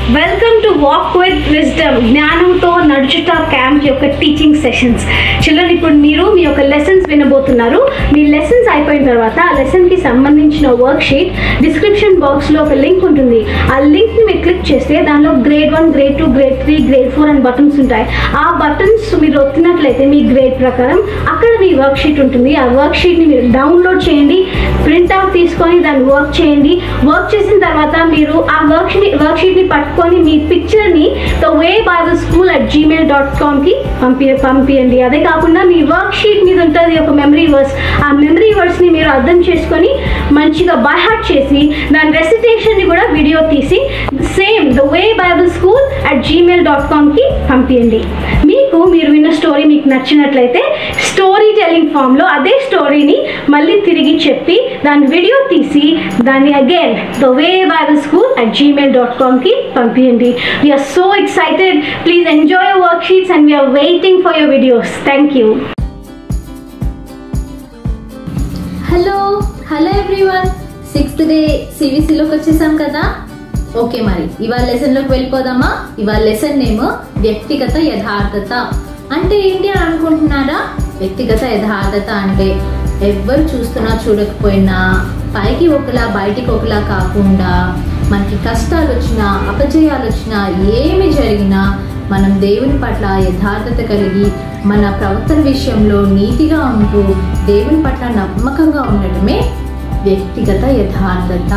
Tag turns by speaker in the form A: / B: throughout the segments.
A: Welcome to Walk with Wisdom జ్ఞానంతో నడుచుట camp యొక్క టీచింగ్ సెషన్స్ చిల్డ్రన్ ఇప్పుడు మీరు మీ యొక్క లెసన్స్ వినబోతున్నారు మీ లెసన్స్ అయిపోయిన తర్వాత ఆ లెసన్కి సంబంధించిన వర్క్ షీట్ డిస్క్రిప్షన్ బాక్స్లో ఒక లింక్ ఉంటుంది ఆ లింక్ని మీరు క్లిక్ చేస్తే దానిలో grade one grade two grade three grade four అని బటన్స్ ఉంటాయి ఆ బటన్స్ మీరు ఒత్తినట్లయితే మీ గ్రేడ్ ప్రకారం అక్కడ మీ వర్క్ షీట్ ఉంటుంది ఆ వర్క్ షీట్ని మీరు డౌన్లోడ్ చేయండి ప్రింట్ అవుట్ తీసుకొని దాన్ని వర్క్ చేయండి వర్క్ చేసిన తర్వాత మీరు ఆ వర్క్ షీట్ వర్క్ షీట్ని పట్టుకొని మీ పిక్చర్ని the way Bible school at Gmail dot కామ్కి పంపి పంపించండి అదే కాకుండా మీ వర్క్ షీట్ మీద ఉంటుంది ఒక మెమరీ వర్స్ ఆ మెమరీ వర్స్ని మీరు అర్థం చేసుకొని మంచిగా బై హార్ట్ చేసి దాని రెసిటేషన్ని కూడా వీడియో తీసి same the way Bible school at Gmail dot కామ్కి పంపించండి మీకు మీరు విన్న స్టోరీ మీకు నచ్చినట్లయితే స్టోరీ టెల్లింగ్ ఫామ్లో అదే స్టోరీని మళ్ళీ తిరిగి చెప్పి దాని వీడియో తీసి దాన్ని again the way Bible school at Gmail dot కామ్కి పంపించండి we're so excited please enjoy worksheets and we're waiting for your videos thank you
B: hello hello everyone sixth day సివిసిలోకి వచ్చేసాం కదా ఓకే మరి ఇవాళ లెసన్లోకి వెళ్ళిపోదామా ఇవాళ లెసన్ నేమ్ వ్యక్తిగత యథార్థత అంటే ఏంటి అని అనుకుంటున్నారా వ్యక్తిగత యథార్థత అంటే ఎవ్వరు చూస్తున్నా చూడకపోయినా పైకి ఒకలా బయటికి ఒకలా కాకుండా మనకి కష్టాలు వచ్చినా అపజయాలు వచ్చినా ఏమి జరిగినా మనం దేవుని పట్ల యథార్థత కలిగి మన ప్రవర్తన విషయంలో నీతిగా ఉంటూ దేవుని పట్ల నమ్మకంగా ఉండటమే వ్యక్తిగత యథార్థత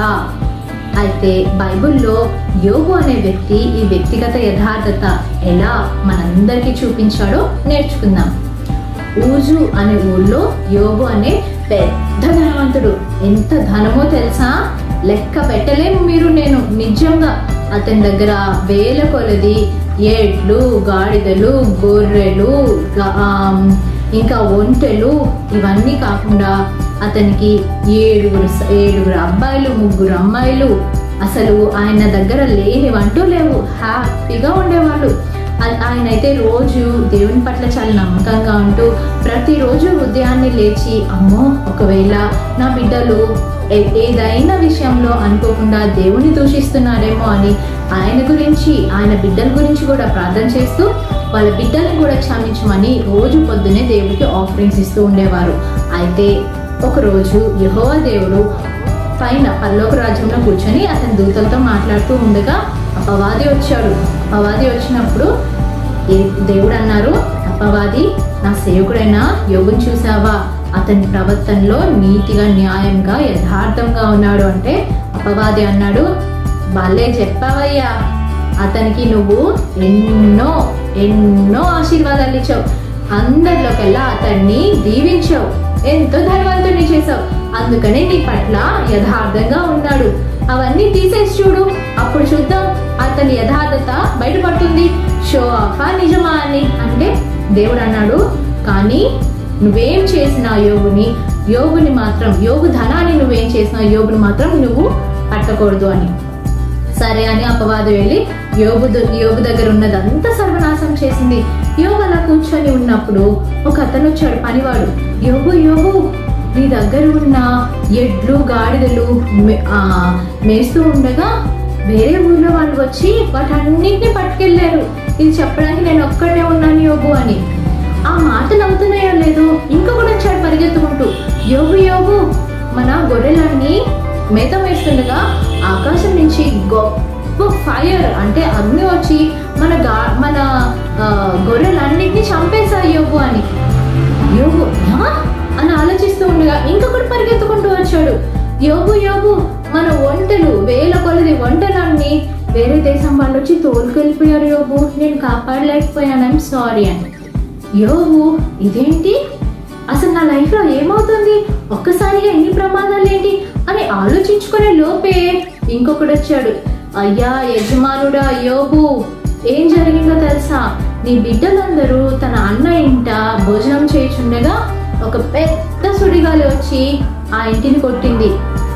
B: అయితే బైబిల్లో యోగు అనే వ్యక్తి ఈ వ్యక్తిగత యథార్థత ఎలా మనందరికీ చూపించాడో నేర్చుకుందాం ఊజు అనే ఊర్లో యోగు అనే పెద్ద ధనవంతుడు ఎంత ధనమో తెలుసా లెక్క పెట్టలేము మీరు నేను నిజంగా అతని దగ్గర వేల కొలది ఎడ్లు గాడిదలు గొర్రెలు గా- ఆమ్, ఇంకా ఒంటెలు ఇవన్నీ కాకుండా అతనికి ఏడుగురు స- ఏడుగురు అబ్బాయిలు ముగ్గురు అమ్మాయిలు అసలు ఆయన దగ్గర లేనివంటూ లేవు హ్యాపీగా ఉండేవాళ్ళు ఆ- ఆయన అయితే రోజు దేవుని పట్ల చాలా నమ్మకంగా ఉంటూ ప్రతిరోజు ఉదయాన్నే లేచి అమ్మో ఒకవేళ నా బిడ్డలు ఏ- ఏదైనా విషయంలో అనుకోకుండా దేవుని దూషిస్తున్నారేమో అని ఆయన గురించి ఆయన బిడ్డల గురించి కూడా ప్రార్థన చేస్తూ వాళ్ళ బిడ్డల్ని కూడా క్షమించమని రోజు పొద్దునే దేవుడికి ఆఫరింగ్స్ ఇస్తూ ఉండేవారు అయితే ఒకరోజు యెహోవా దేవుడు పైన పరలోక రాజ్యంలో కూర్చొని అతని దూతలతో మాట్లాడుతూ ఉండగా అపవాది వచ్చాడు అపవాది వచ్చినప్పుడు ఏ- దేవుడు అన్నారు అపవాది నా సేవకుడైన యోగుని చూసావా అతని ప్రవర్తనలో నీతిగా న్యాయంగా యథార్థంగా ఉన్నాడు అంటే అపవాది అన్నాడు భలే చెప్పావయ్యా అతనికి నువ్వు ఎన్నో ఎన్నో ఆశీర్వాదాలు ఇచ్చావు అందరిలోకెల్లా అతన్ని దీవించావు ఎంతో ధనవంతుని చేసావు అందుకనే నీ పట్ల యథార్థంగా ఉన్నాడు అవన్నీ తీసేసి చూడు అప్పుడు చూద్దాం అతని యథార్థత బయటపడుతుంది షో ఆఫా నిజమా అని అంటే దేవుడు అన్నాడు కానీ నువ్వేం చేసినా యోగుని యోగుని మాత్రం యోగు ధనాన్ని నువ్వేం చేసినా యోగుని మాత్రం నువ్వు పట్టకూడదు అని సరే అని అపవాది వెళ్ళి యోగు ద- యోగు దగ్గర ఉన్నదంతా సర్వనాశం చేసింది యోగు అలా కూర్చొని ఉన్నప్పుడు ఒక అతను వచ్చాడు పనివాడు యోగు యోగు నీ దగ్గర ఉన్న ఎడ్లు గాడిదలు మే- ఆ, మేస్తూ ఉండగా వేరే ఊర్లో వాళ్ళు వచ్చి వాటన్నిటిని పట్టుకెళ్ళారు ఇది చెప్పడానికి నేను ఒక్కడే ఉన్నాను యోగు అని ఆ మాట నవ్వుతున్నాయో లేదో ఇంకొకటి వచ్చాడు పరిగెత్తుకుంటూ యోగు యోగు మన గొర్రెలన్నీ మేత వేస్తుండగా ఆకాశం నుంచి గొప్ప ఫైర్ అంటే అగ్ని వచ్చి మన గా మన ఆ, గొర్రెలన్నిటిని చంపేశాయి యోగు అని యోగు "ఆ?" అని ఆలోచిస్తూ ఉండగా ఇంకొకటి పరిగెత్తుకుంటూ వచ్చాడు యోగు యోగు మన ఒంటెలు వేల కొలది ఒంటెలన్నీ వేరే దేశం వాళ్ళు వచ్చి తోలుకెళ్ళిపోయారు యోగు నేను కాపాడలేకపోయాను ఐమ్ సారీ అని యోగు ఇదేంటి అసలు నా లైఫ్లో ఏమవుతుంది ఒక్కసారిగా ఎన్ని ప్రమాదాలు ఏంటి అని ఆలోచించుకునే లోపే ఇంకొకడు వచ్చాడు అయ్యా యజమానుడా యోగు ఏం జరిగిందో తెలుసా నీ బిడ్డలందరూ తన అన్న ఇంట భోజనం చేయుచుండగా ఒక పెద్ద సుడిగాలి వచ్చి ఆ ఇంటిని కొట్టింది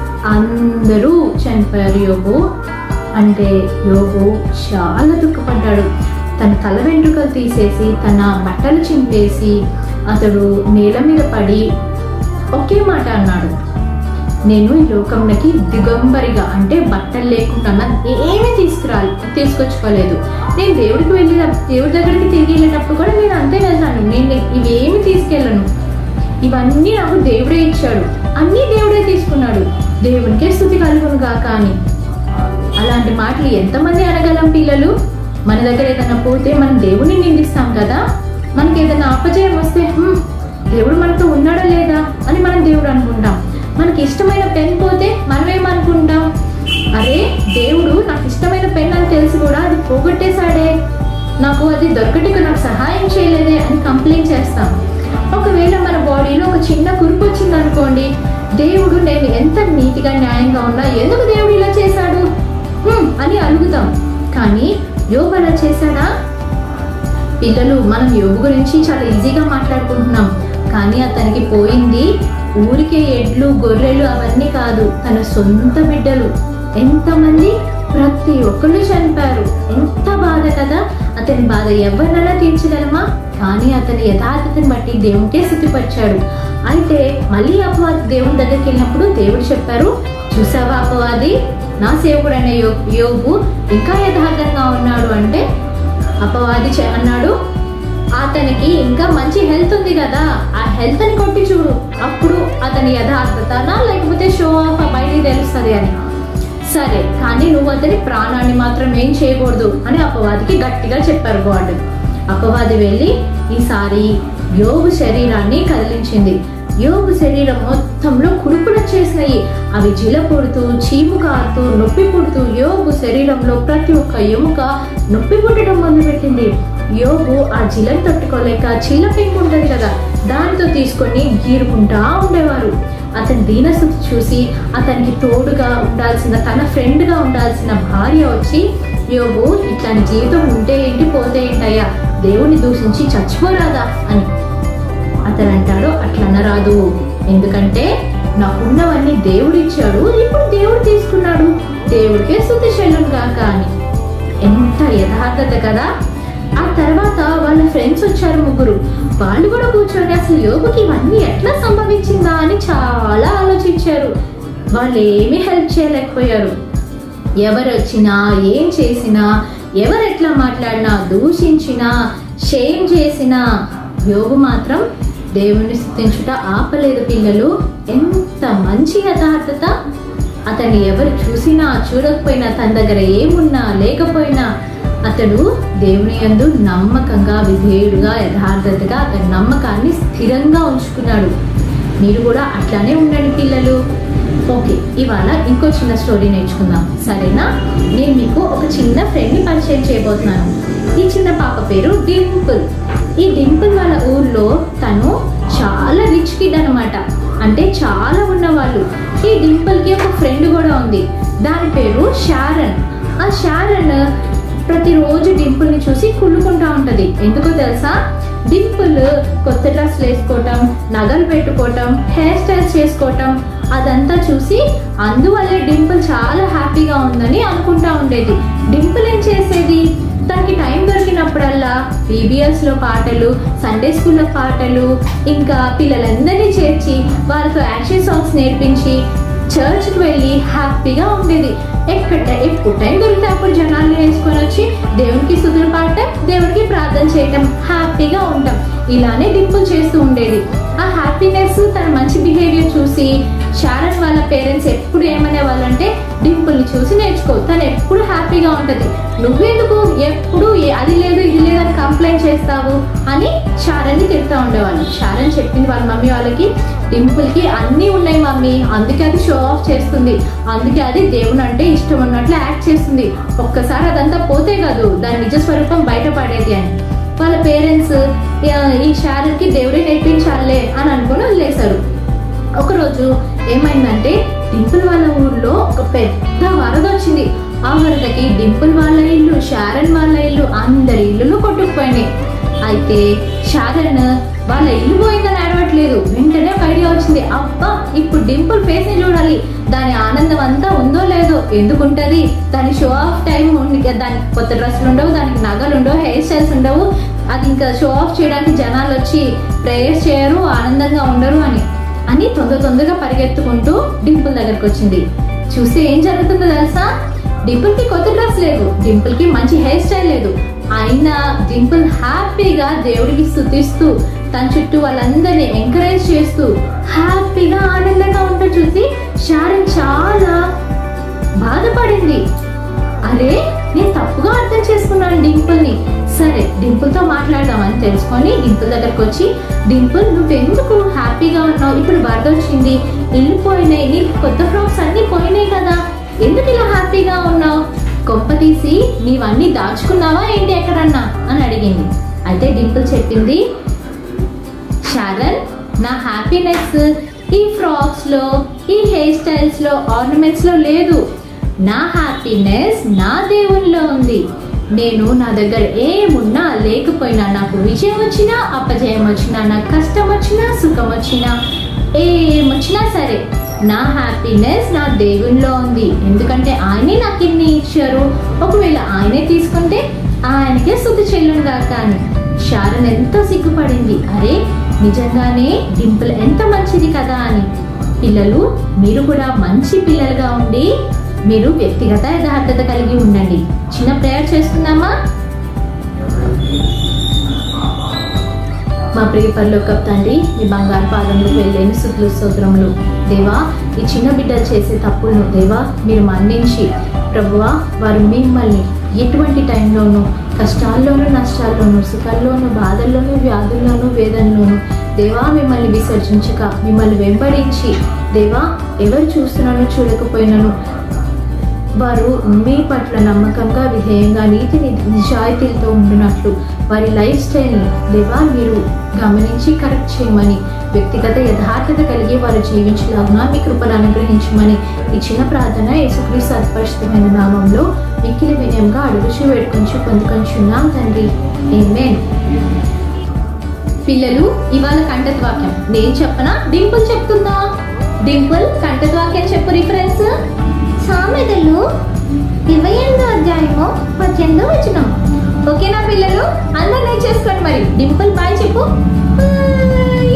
B: అందరూ చనిపోయారు యోగు అంటే యోగు చాలా దుఃఖపడ్డాడు తన తల వెంట్రుకలు తీసేసి తన బట్టలు చింపేసి అతడు నేల మీద పడి ఒకే మాట అన్నాడు నేను ఈ లోకంలోకి దిగంబరిగా అంటే బట్టలు లేకుండా నాకు ఏమీ తీసుకురాలి తీసుకొచ్చుకోలేదు నేను దేవుడికి వెళ్ళి దేవుడి దగ్గరికి తిరిగి వెళ్ళేటప్పుడు కూడా నేను అంతే వెళ్తాను నేను ఇవేమి తీసుకెళ్ళను ఇవన్నీ నాకు దేవుడే ఇచ్చాడు అన్నీ దేవుడే తీసుకున్నాడు దేవునికే స్థుతి కలుగును గాక అని అలాంటి మాటలు ఎంతమంది అనగలం పిల్లలు మన దగ్గర ఏదైనా పోతే మనం దేవుని నిందిస్తాం కదా మనకి ఏదైనా అపజయం వస్తే "హ్మ్, దేవుడు మనతో ఉన్నాడా లేదా అని మనం దేవుడు అనుకుంటాం మనకి ఇష్టమైన పెన్ పోతే మనం ఏమనుకుంటాం అరే దేవుడు నాకు ఇష్టమైన పెన్ అని తెలిసి కూడా అది పోగొట్టేశాడే నాకు అది దొరకటికి నాకు సహాయం చేయలేదే అని కంప్లైంట్ చేస్తాం ఒకవేళ మన బాడీలో ఒక చిన్న కురుపు వచ్చింది అనుకోండి దేవుడు నేను ఎంత నీతిగా న్యాయంగా ఉన్నా ఎందుకు దేవుడు ఇలా చేశాడు "హ్మ్" అని అడుగుతాం కానీ యోగు అలా చేశాడా పిల్లలు మనం యోగు గురించి చాలా ఈజీగా మాట్లాడుకుంటున్నాం కానీ అతనికి పోయింది ఊరికే ఎడ్లు గొర్రెలు అవన్నీ కాదు తన సొంత బిడ్డలు ఎంతమంది ప్రతి ఒక్కళ్ళు చనిపోయారు ఎంత బాధ కదా అతని బాధ ఎవరినైనా తీర్చగలమా కానీ అతని యథార్థతని బట్టి దేవునికే స్థితిపరిచాడు అయితే మళ్ళీ అపవాది దేవుని దగ్గరికి వెళ్ళినప్పుడు దేవుడు చెప్పారు చూసావా అపవాది నా సేవకుడైన యో యోగు ఇంకా యథార్థంగా ఉన్నాడు అంటే అపవాది చె- అన్నాడు అతనికి ఇంకా మంచి హెల్త్ ఉంది కదా ఆ హెల్త్ ని కొట్టి చూడు అప్పుడు అతని యథార్థతనా లేకపోతే షో ఆఫ్ బయటికి తెలుస్తుంది అని సరే కానీ నువ్వు అతని ప్రాణాన్ని మాత్రం ఏం చేయకూడదు అని అపవాదికి గట్టిగా చెప్పారు గాడ్ అపవాది వెళ్ళి ఈసారి యోగు శరీరాన్ని కదిలించింది యోగు శరీరం మొత్తంలో కురుపులు వచ్చేసినాయి అవి జిల పుడుతూ చీము కారుతూ నొప్పి పుడుతూ యోగు శరీరంలో ప్రతి ఒక్క ఎముక నొప్పి పుట్టడం మొదలుపెట్టింది యోగు ఆ జిలను తట్టుకోలేక చీల పెంకు ఉంటుంది కదా దానితో తీసుకొని గీరుకుంటా ఉండేవారు అతని దీనస్థితి చూసి అతనికి తోడుగా ఉండాల్సిన తన ఫ్రెండ్గా ఉండాల్సిన భార్య వచ్చి యోగు ఇట్లాంటి జీవితం ఉంటే ఏంటి పోతే ఏంటయ్యా దేవుని దూషించి చచ్చిపోరాదా అని అతను అంటాడు అట్లా అనరాదు ఎందుకంటే నాకున్నవన్నీ దేవుడు ఇచ్చాడు ఇప్పుడు దేవుడు తీసుకున్నాడు దేవుడికే శుద్ధి శైలం కాక అని ఎంత యథార్థత కదా ఆ తర్వాత వాళ్ళ ఫ్రెండ్స్ వచ్చారు ముగ్గురు వాళ్ళు కూడా కూర్చొని అసలు యోగుకి ఇవన్నీ ఎట్లా సంభవించిందా అని చాలా ఆలోచించారు వాళ్ళు ఏమీ హెల్ప్ చేయలేకపోయారు ఎవరు వచ్చినా ఏం చేసినా ఎవరు ఎట్లా మాట్లాడినా దూషించినా షేమ్ చేసినా యోగు మాత్రం దేవుని స్థుతించుట ఆపలేదు పిల్లలు ఎంత మంచి యథార్థత అతన్ని ఎవరు చూసినా చూడకపోయినా తన దగ్గర ఏమున్నా లేకపోయినా అతడు దేవుని యందు నమ్మకంగా విధేయుడుగా యథార్థతగా అతని నమ్మకాన్ని స్థిరంగా ఉంచుకున్నాడు మీరు కూడా అట్లానే ఉండండి పిల్లలు ఓకే ఇవాళ ఇంకో చిన్న స్టోరీ నేర్చుకుందాం సరేనా నేను మీకు ఒక చిన్న ఫ్రెండ్ని పరిచయం చేయబోతున్నాను ఈ చిన్న పాప పేరు డింపుల్ ఈ డింపుల్ వాళ్ళ ఊర్లో తను చాలా రిచ్ కిడ్ అనమాట అంటే చాలా ఉన్నవాళ్ళు ఈ డింపుల్కి ఒక ఫ్రెండ్ కూడా ఉంది దాని పేరు షారన్ ఆ షారన్ ప్రతిరోజు డింపుల్ని చూసి కుళ్ళుకుంటా ఉంటది ఎందుకో తెలుసా డింపుల్ కొత్త డ్రెస్లు వేసుకోవటం నగలు పెట్టుకోవటం హెయిర్ స్టైల్స్ చేసుకోవటం అదంతా చూసి అందువల్లే డింపుల్ చాలా హ్యాపీగా ఉందని అనుకుంటా ఉండేది డింపుల్ ఏం చేసేది తనకి టైం దొరికినప్పుడల్లా BBS లో పాటలు సండే స్కూల్లో పాటలు ఇంకా పిల్లలందరినీ చేర్చి వాళ్ళతో యాక్షన్ సాంగ్స్ నేర్పించి చర్చ్కి వెళ్ళి హ్యాపీగా ఉండేది ఎక్కడ ఎప్పుడు టైం దొరికితే అప్పుడు జనాల్ని వేసుకొని వచ్చి దేవునికి సుధులు పాడటం దేవుడికి ప్రార్థన చేయటం హ్యాపీగా ఉంటాం ఇలానే డింపుల్ చేస్తూ ఉండేది ఆ హ్యాపీనెస్ తన మంచి బిహేవియర్ చూసి షారన్ వాళ్ళ పేరెంట్స్ ఎప్పుడు ఏమనే వాళ్ళంటే డింపుల్ని చూసి నేర్చుకో తను ఎప్పుడు హ్యాపీగా ఉంటది నువ్వెందుకు ఎప్పుడు ఏ- అది లేదు ఇది లేదు అని కంప్లైంట్ చేస్తావు అని షారన్ని తిడుతూ ఉండేవాళ్ళు షారన్ చెప్పింది వాళ్ళ మమ్మీ వాళ్ళకి డింపుల్ కి అన్నీ ఉన్నాయి మమ్మీ అందుకే అది షో ఆఫ్ చేస్తుంది అందుకే అది దేవుని అంటే ఇష్టం ఉన్నట్లు యాక్ట్ చేస్తుంది ఒక్కసారి అదంతా పోతే కాదు దాని నిజ స్వరూపం బయటపడేది అని వాళ్ళ పేరెంట్స్ ఈ షారన్ కి దేవుడే నేర్పించాలే అని అనుకుని వదిలేశారు ఒకరోజు ఏమైందంటే డింపుల్ వాళ్ళ ఊర్లో ఒక పెద్ద వరద వచ్చింది ఆ వరదకి డింపుల్ వాళ్ళ ఇల్లు షారన్ వాళ్ళ ఇల్లు అందరి ఇల్లులు కొట్టుకుపోయినాయి అయితే షారన్ వాళ్ళ ఇల్లు పోయిందని అడవట్లేదు వెంటనే ఒక ఐడియా వచ్చింది అబ్బా ఇప్పుడు డింపుల్ ఫేస్ ని చూడాలి దాని ఆనందం అంతా ఉందో లేదో ఎందుకుంటది దాని షో ఆఫ్ టైం ఉంది కదా, దానికి కొత్త డ్రెస్సులు ఉండవు దానికి నగలు ఉండవు హెయిర్ స్టైల్స్ ఉండవు అది ఇంకా షో ఆఫ్ చేయడానికి జనాలు వచ్చి ప్రేయర్స్ చేయరు ఆనందంగా ఉండరు అని అని తొందర తొందరగా పరిగెత్తుకుంటూ డింపుల్ దగ్గరకు వచ్చింది చూస్తే ఏం జరుగుతుందో తెలుసా డింపుల్ కి కొత్త డ్రెస్ లేదు డింపుల్ కి మంచి హెయిర్ స్టైల్ లేదు అయినా డింపుల్ హ్యాపీగా దేవుడికి స్థుతిస్తూ తన చుట్టూ వాళ్ళందరినీ ఎంకరేజ్ చేస్తూ హ్యాపీగా ఆనందంగా ఉంటూ చూసి షారన్ చాలా బాధపడింది అరే నేను తప్పుగా అర్థం చేసుకున్నాను డింపుల్ ని సరే డింపుల్ తో మాట్లాడదామని తెలుసుకొని డింపుల్ దగ్గరకు వచ్చి డింపుల్ నువ్వెందుకు హ్యాపీగా ఉన్నావు ఇప్పుడు వరద వచ్చింది ఇల్లు పోయినాయి నీకు కొత్త ఫ్రాక్స్ అన్ని పోయినాయి కదా ఎందుకు ఇలా హ్యాపీగా ఉన్నావు గొప్ప తీసి నీవన్నీ దాచుకున్నావా ఏంటి ఎక్కడన్నా అని అడిగింది అయితే డింపుల్ చెప్పింది షారన్ నా హ్యాపీనెస్ ఈ ఫ్రాక్స్ లో ఈ హెయిర్ స్టైల్స్ లో ఆర్నమెంట్స్ లో లేదు నా హ్యాపీనెస్ నా దేవునిలో ఉంది నేను నా దగ్గర ఏమున్నా లేకపోయినా నాకు విజయం వచ్చినా అపజయం వచ్చినా నాకు కష్టం వచ్చినా సుఖం వచ్చినా ఏమొచ్చినా సరే నా హ్యాపీనెస్ నా దేవునిలో ఉంది ఎందుకంటే ఆయనే నాకు ఇన్ని ఇచ్చారు ఒకవేళ ఆయనే తీసుకుంటే ఆయనకే శుద్ధి చెల్లుందా కానీ షారన్ ఎంతో సిగ్గుపడింది అరే నిజంగానే డింపుల్ ఎంత మంచిది కదా అని పిల్లలు మీరు కూడా మంచి పిల్లలుగా ఉండి మీరు వ్యక్తిగత యథార్థత కలిగి ఉండండి చిన్న ప్రేయర్ చేసుకుందామా మా ప్రియ పరలోక తండ్రి మీ బంగారు పాదములకు వెళ్ళలేని శుద్ధులు స్తోత్రములు దేవా ఈ చిన్న బిడ్డలు చేసే తప్పులను దేవా మీరు మన్నించి ప్రభువా వారు మిమ్మల్ని ఎటువంటి టైంలోనూ కష్టాల్లోనూ నష్టాల్లోనూ సుఖాల్లోనూ బాధల్లోనూ వ్యాధుల్లోనూ వేదనలోనూ దేవా మిమ్మల్ని విసర్జించక మిమ్మల్ని వెంబడించి దేవా ఎవరు చూస్తున్నానో చూడకపోయినను వారు మీ పట్ల నమ్మకంగా విధేయంగా నీతి నిజాయితీలతో ఉండినట్లు వారి లైఫ్ స్టైల్ని దేవా మీరు గమనించి కరెక్ట్ చేయమని వ్యక్తిగత యథార్థత కలిగి వారు జీవించలాగున మీ కృపను అనుగ్రహించమని ఈ చిన్న ప్రార్థన యేసుక్రీస్తు అస్పష్టమైన నామంలో మిక్కిలి వినయంగా అడుగుచు వేడుకొంచు పొందుకొంచున్నాం తండ్రి ఏమేన్ పిల్లలు ఇవాళ కంటత వాక్యం నేను చెప్పనా డింపుల్ చెప్తుందా డింపుల్ కంటత వాక్యం చెప్పు రిఫరెన్స్ సామెతలు ఇరవై ఎనిమిదో అధ్యాయము పద్దెనిమిదో వచనం ఓకేనా పిల్లలు అందరూ నేర్చేసుకోండి మరి డింపుల్ బాయ్ చెప్పు బాయ్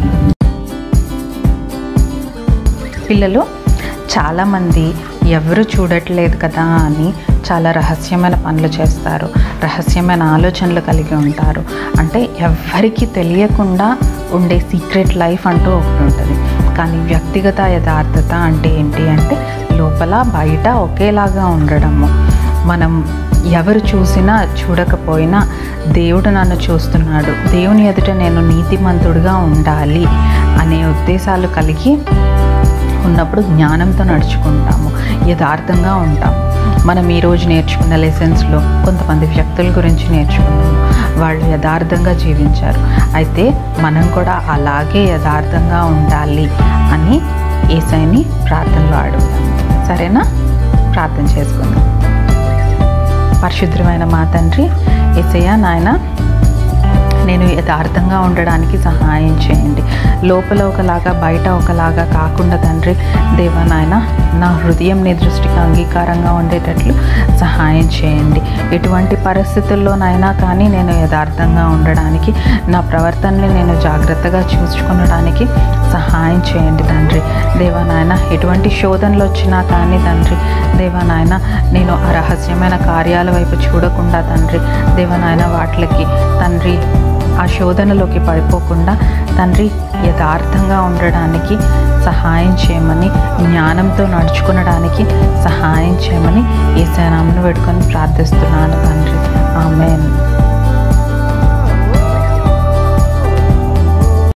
C: పిల్లలు చాలామంది ఎవరు చూడట్లేదు కదా అని చాలా రహస్యమైన పనులు చేస్తారు రహస్యమైన ఆలోచనలు కలిగి ఉంటారు అంటే ఎవ్వరికీ తెలియకుండా ఉండే సీక్రెట్ లైఫ్ అంటూ ఒకటి ఉంటుంది కానీ వ్యక్తిగత యథార్థత అంటే ఏంటి అంటే లోపల బయట ఒకేలాగా ఉండడము మనం ఎవరు చూసినా చూడకపోయినా దేవుడు నన్ను చూస్తున్నాడు దేవుని ఎదుట నేను నీతిమంతుడిగా ఉండాలి అనే ఉద్దేశాలు కలిగి ఉన్నప్పుడు జ్ఞానంతో నడుచుకుంటాము యథార్థంగా ఉంటాము మనం ఈరోజు నేర్చుకున్న లెసన్స్లో కొంతమంది వ్యక్తుల గురించి నేర్చుకున్నాము వాళ్ళు యథార్థంగా జీవించారు అయితే మనం కూడా అలాగే యథార్థంగా ఉండాలి అని ఏసైని ప్రార్థనలో అడుగుదాం సరేనా ప్రార్థన చేసుకుందాం పరిశుద్ధమైన మా తండ్రి ఏసయ్య నాయన నేను యథార్థంగా ఉండడానికి సహాయం చేయండి లోపల ఒకలాగా బయట ఒకలాగా కాకుండా తండ్రి దేవా నాయన నా హృదయం నీ దృష్టికి అంగీకారంగా ఉండేటట్లు సహాయం చేయండి ఎటువంటి పరిస్థితుల్లోనైనా కానీ నేను యథార్థంగా ఉండడానికి నా ప్రవర్తనని నేను జాగ్రత్తగా చూసుకునడానికి సహాయం చేయండి తండ్రి దేవా నాయన ఎటువంటి శోధనలు వచ్చినా కానీ తండ్రి దేవా నాయన నేను ఆ రహస్యమైన కార్యాల వైపు చూడకుండా తండ్రి దేవా నాయన వాటికి తండ్రి ఆ శోధనలోకి పడిపోకుండా తండ్రి యథార్థంగా ఉండడానికి సహాయం చేయమని జ్ఞానంతో నడుచుకునడానికి సహాయం చేయమని ఈ సేనామును పెట్టుకొని ప్రార్థిస్తున్నాను తండ్రి